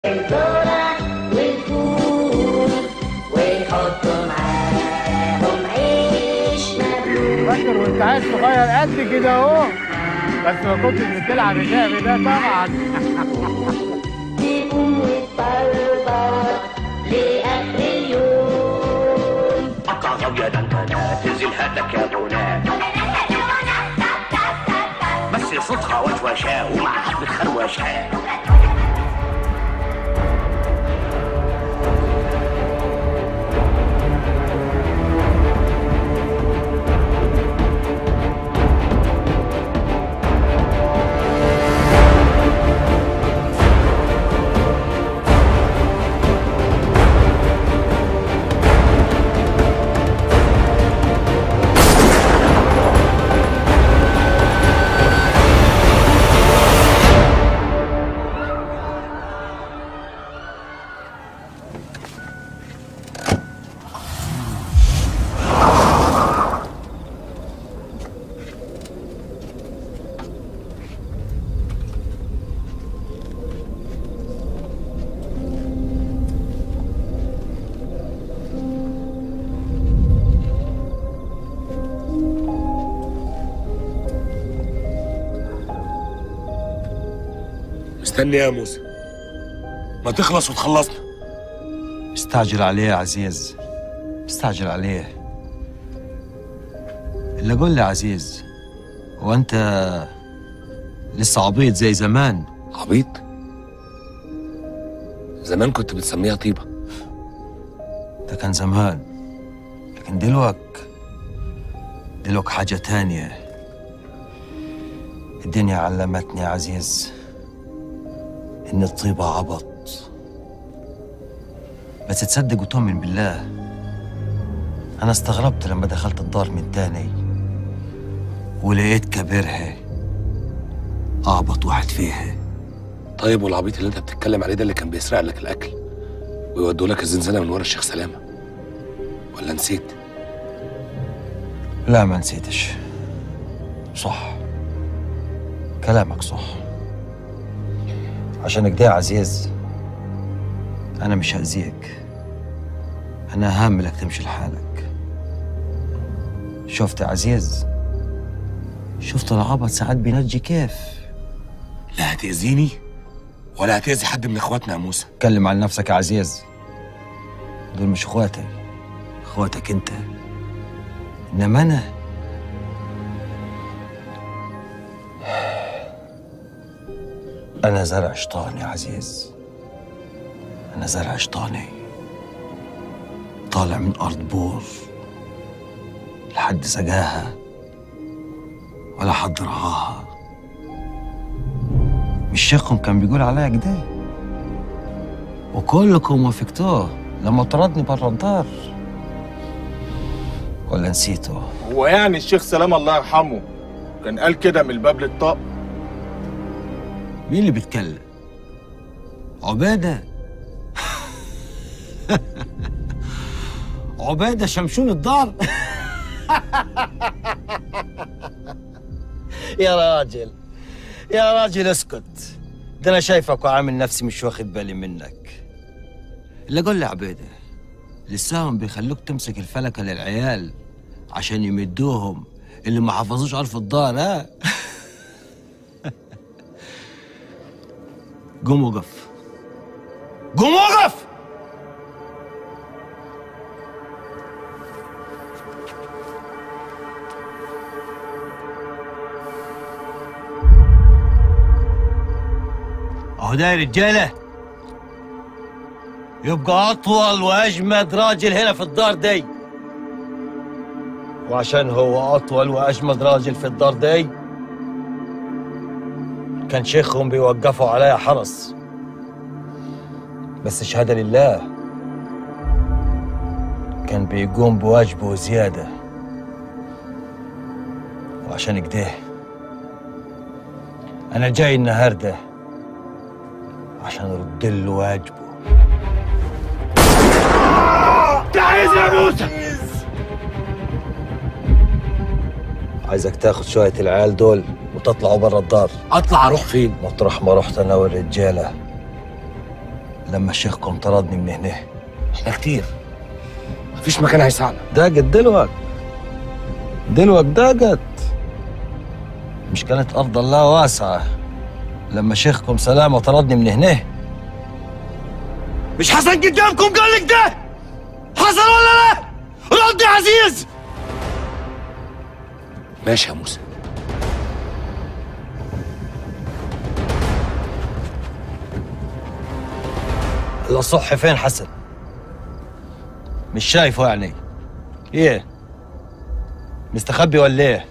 الذرة والفول ويحطوا معاهم عيش مبلول فاكر وانت عيل صغير قد كده اهو بس ما كنتش بتلعب اللعب ده طبعا تقوم وتفرفر لآخر اليوم قطع غاوية دندنة تنزل هاتك يا بنات بس صوتها وشوشة ومع حبة خروشة مستني يا موسى ما تخلص وتخلصنا مستعجل عليه يا عزيز مستعجل عليه اللي قول لي عزيز هو انت لسه عبيط زي زمان عبيط زمان كنت بتسميها طيبة ده كان زمان لكن دلوك دلوك حاجة تانية الدنيا علمتني يا عزيز إن الطيبة عبط بس تصدق وتؤمن بالله أنا استغربت لما دخلت الدار من تاني ولقيت كبيرها أعبط واحد فيها طيب والعبيط اللي انت بتتكلم عليه ده اللي كان بيسرق لك الاكل ويودوا لك الزنزانة من ورا الشيخ سلامة ولا نسيت لا ما نسيتش صح كلامك صح عشان كده يا عزيز أنا مش هأذيك أنا هاملك تمشي لحالك شفت يا عزيز شفت العبط ساعات بينجي كيف لا هتأذيني ولا هتأذي حد من اخواتنا يا موسى اتكلم عن نفسك يا عزيز دول مش اخواتي اخواتك انت انما انا انا زرع شيطان يا عزيز انا زرع شيطاني طالع من ارض بور لحد سقاها ولا حد رعاها مش شيخكم كان بيقول عليا كده وكلكم وافقتوه لما طردني برا الدار ولا نسيته هو يعني الشيخ سلام الله يرحمه كان قال كده من الباب للطاق مين اللي بيتكلم عبادة عبادة شمشون الدار يا راجل يا راجل اسكت ده انا شايفك وعامل نفسي مش واخد بالي منك اللي قول لي عبيدة لساهم بيخلوك تمسك الفلكة للعيال عشان يمدوهم اللي ما حفظوش عرف الدار ها قوم وقف قوم وقف اهو ده يا رجاله يبقى اطول واجمد راجل هنا في الدار دي وعشان هو اطول واجمد راجل في الدار دي كان شيخهم بيوقفوا عليا حرس بس شهادة لله كان بيقوم بواجبه زيادة وعشان كده أنا جاي النهاردة عشان أرد له واجبه تعيز يا موسى عايزك تاخد شوية العيال دول وتطلعوا برا الدار اطلع اروح فين مطرح ما رحت أنا والرجالة لما شيخكم طردني من هنا احنا كتير مفيش مكان هيساعنا ضاقت دلوك دلوك ضاقت مش كانت أرض الله واسعة لما شيخكم سلامة طردني من هنا مش حسن قدامكم قال لك ده حصل ولا لا رد يا عزيز ماشي يا موسى الأصح فين حسن مش شايفه يعني ايه مستخبي ولا ايه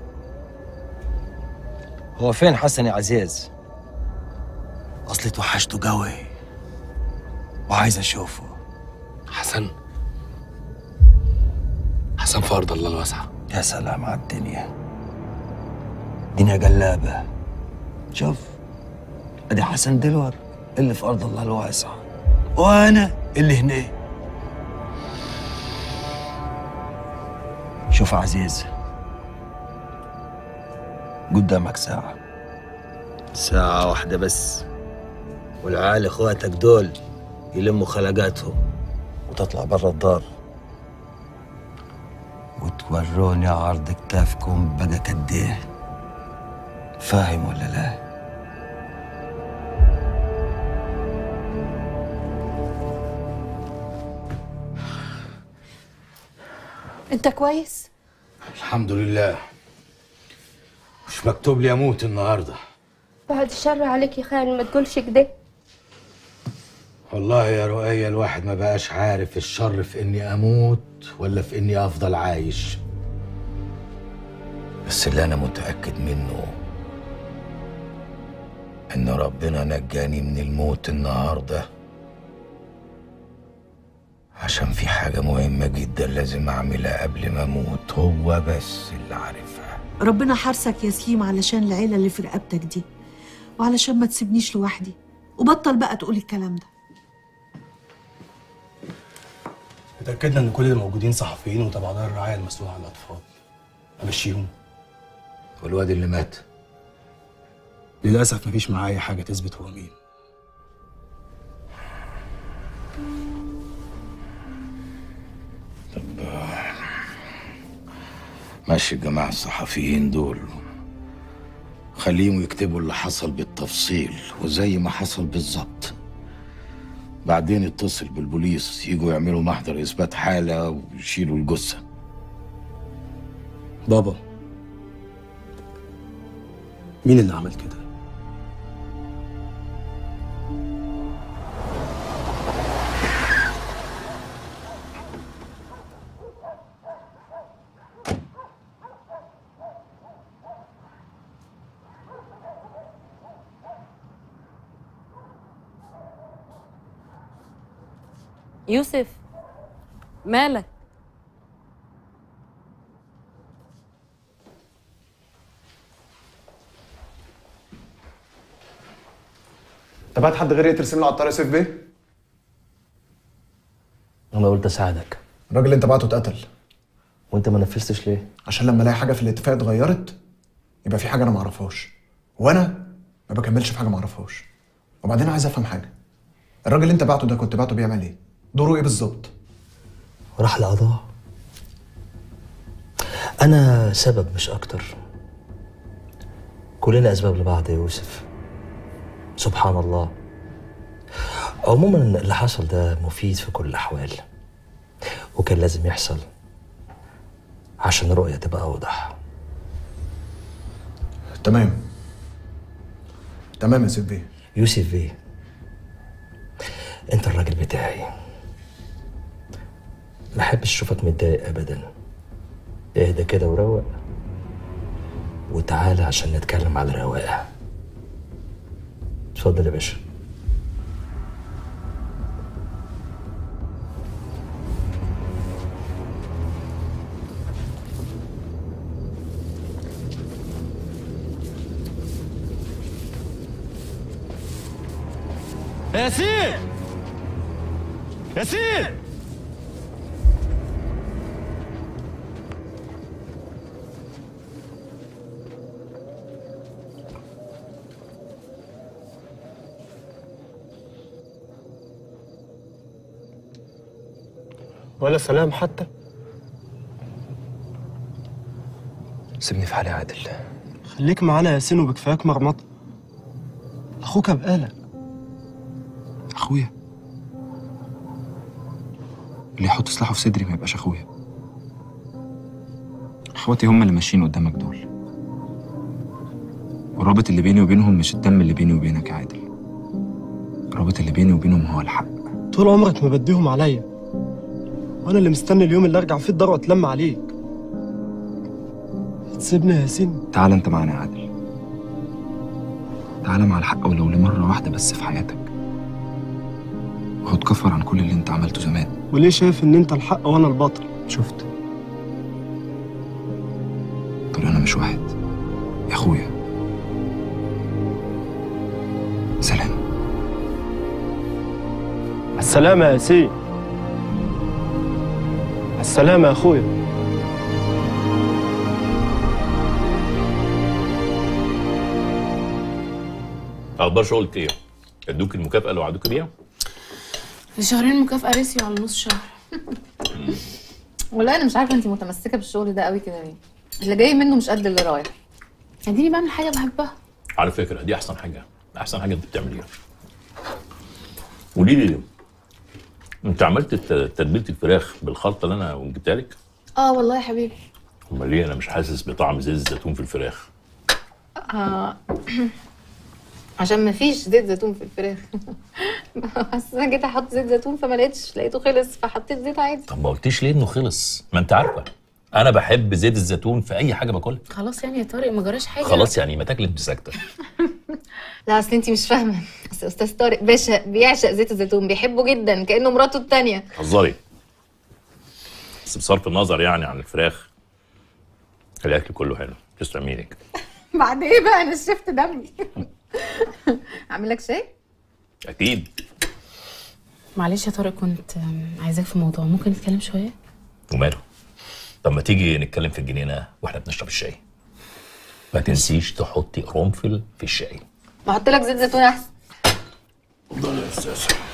هو فين حسن يا عزيز اصلي توحشته قوي وعايز اشوفه حسن حسن في ارض الله الواسعه يا سلام على الدنيا دنيا قلابة شوف ادي حسن دلوك اللي في ارض الله الواسعة وانا اللي هنا شوف يا عزيز قدامك ساعة ساعة واحدة بس والعيال اخواتك دول يلموا خلقاتهم وتطلع برا الدار وتوروني عرض كتافكم بقى قد ايه فاهم ولا لا انت كويس الحمد لله مش مكتوب لي اموت النهارده بعد الشر عليك يا خان ما تقولش كده والله يا رؤية الواحد ما بقاش عارف الشر في اني اموت ولا في اني افضل عايش بس اللي انا متاكد منه ان ربنا نجاني من الموت النهارده عشان في حاجه مهمه جدا لازم اعملها قبل ما اموت هو بس اللي عارفها ربنا حارسك يا سليم علشان العيلة اللي في رقبتك دي وعلشان ما تسيبنيش لوحدي وبطل بقى تقول الكلام ده اتأكدنا إن كل اللي موجودين صحفيين وتبع دار الرعاية المسؤول عن الأطفال. أمشيهم. والواد اللي مات للأسف مفيش معايا حاجة تثبت هو مين. ماشي الجماعة الصحفيين دول خليهم يكتبوا اللي حصل بالتفصيل وزي ما حصل بالظبط بعدين اتصل بالبوليس يجوا يعملوا محضر إثبات حالة ويشيلوا الجثة بابا مين اللي عمل كده؟ يوسف مالك انت بعت حد غيري ترسم له على الطريق سيف بيه؟ انا قلت اساعدك الراجل اللي انت بعته اتقتل وانت ما نفذتش ليه عشان لما الاقي حاجه في الاتفاق اتغيرت يبقى في حاجه انا ما اعرفهاش وانا ما بكملش في حاجه ما اعرفهاش وبعدين عايز افهم حاجه الراجل اللي انت بعته ده كنت بعته بيعمل ايه؟ دوره ايه بالظبط؟ راح القضاء انا سبب مش اكتر كلنا اسباب لبعض يا يوسف سبحان الله عموما اللي حصل ده مفيد في كل الاحوال وكان لازم يحصل عشان الرؤية تبقى أوضح تمام تمام يا سيف بيه يوسف بيه أنت الراجل بتاعي ما أحبش أشوفك متضايق أبدا اهدى كده وروق وتعالى عشان نتكلم على رواقة اتفضل يا باشا ياسين ياسين ولا سلام حتى سيبني في حالي يا عادل خليك معانا يا ياسين وبكفاياك مرمطه اخوك بقالك اخويا اللي يحط سلاحه في صدري ما يبقاش اخويا اخواتي هم اللي ماشيين قدامك دول والرابط اللي بيني وبينهم مش الدم اللي بيني وبينك يا عادل الرابط اللي بيني وبينهم هو الحق طول عمرك مبديهم عليا وانا اللي مستني اليوم اللي ارجع فيه الدار واتلم عليك تسيبني يا ياسين تعال انت معانا يا عادل تعال مع الحق ولو لمرة واحدة بس في حياتك وخد كفر عن كل اللي انت عملته زمان وليه شايف ان انت الحق وانا البطل شفت دول انا مش واحد يا اخويا سلام السلامة يا ياسين السلامة يا اخويا اخبار شغلك ايه؟ ادوك المكافاه اللي وعدوك بيها؟ شهرين مكافأة رسيوا على نص شهر والله انا مش عارفه انت متمسكه بالشغل ده قوي كده ليه اللي جاي منه مش قد اللي رايح اديني بعمل حاجة بحبها على فكره دي احسن حاجه احسن حاجه انت بتعمليها قولي لي انت عملت الت- تتبيله الفراخ بالخلطه اللي انا جبتها لك؟ اه والله يا حبيبي امال ليه انا مش حاسس بطعم زيت الزيتون في الفراخ؟ آه. عشان ما فيش زيت زيتون في الفراخ بس انا جيت احط زيت زيتون فما لقيتش لقيته خلص فحطيت زيت عادي طب ما قلتيش ليه انه خلص؟ ما انت عارفه انا بحب زيت الزيتون في اي حاجه باكلها خلاص يعني يا طارق ما جراش حاجة خلاص يعني ما تاكلي انت ساكته لا اصل انت مش فاهمه اصل استاذ طارق باشا بيعشق زيت الزيتون بيحبه جدا كانه مراته التانية هزاري بس بصرف النظر يعني عن الفراخ الاكل كله حلو تسلم ايدك بعد ايه بقى انا شفت دمي اعمل لك شاي اكيد معلش يا طارق كنت آم، عايزاك في موضوع ممكن نتكلم شوية وماله طب ما تيجي نتكلم في الجنينه واحنا بنشرب الشاي ما تنسيش تحطي قرنفل في الشاي بحط لك زيت زيتون احسن اتفضل يا استاذ